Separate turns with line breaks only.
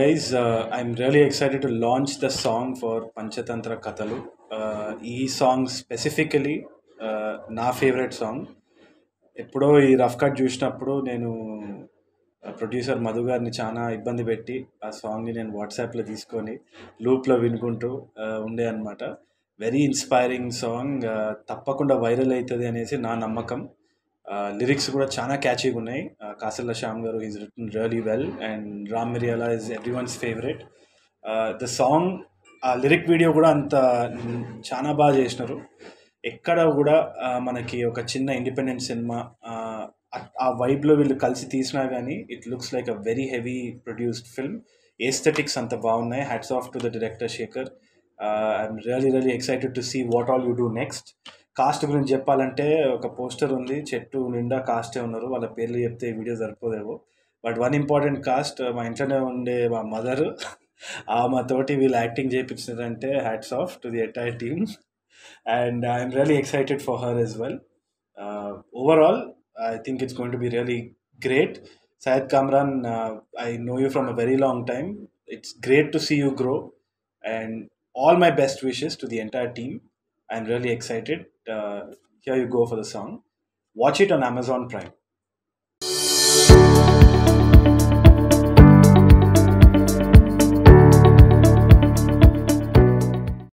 guys, uh, I'm really excited to launch the song for Panchatantra Kathalu. Uh, ఈ song specifically నా favourite song ఎప్పుడో ఈ rough cut చూసినప్పుడు నేను producer Madhu గారిని చాలా ఇబ్బంది పెట్టి ఆ సాంగ్ని నేను వాట్సాప్లో తీసుకొని లూప్లో వినుకుంటూ uh, ఉండే అనమాట వెరీ ఇన్స్పైరింగ్ సాంగ్ తప్పకుండా వైరల్ అవుతుంది అనేసి నా నమ్మకం లిరిక్స్ కూడా చాలా క్యాచీగా ఉన్నాయి Kasarla Shyam garu is written really well and Ram Miriyala is everyone's favourite the song ఆ లిరిక్ వీడియో కూడా అంత మ్, చాలా బాగా చేసినారు ఎక్కడ కూడా ఆ, మనకి ఒక చిన్న ఇండిపెండెంట్ సినిమా ఆ వైబ్లో వీళ్ళు కలిసి తీసినా కానీ it looks like a very heavy produced film aesthetics అంత బాగున్నాయి hats off to the director Shekhar I'm really really excited to see what all you do next cast గురించి చెప్పాలంటే ఒక పోస్టర్ ఉంది చెట్టు నిండా కాస్టే ఉన్నారు వాళ్ళ పేర్లు చెప్తే ఈ వీడియో సరిపోదేమో బట్ వన్ ఇంపార్టెంట్ కాస్ట్ మా ఇంట్లోనే ఉండే మా మదర్ ఆ మా తోటి వీళ్ళు యాక్టింగ్ చేయించారంటే hats off to the entire team and I'm really excited for her as well overall I think it's going to be really great Syed Kamran I know you from a very long time it's great to see you grow and all my best wishes to the entire team. I'm really excited. Uh, here you go for the song. Watch it on Amazon Prime.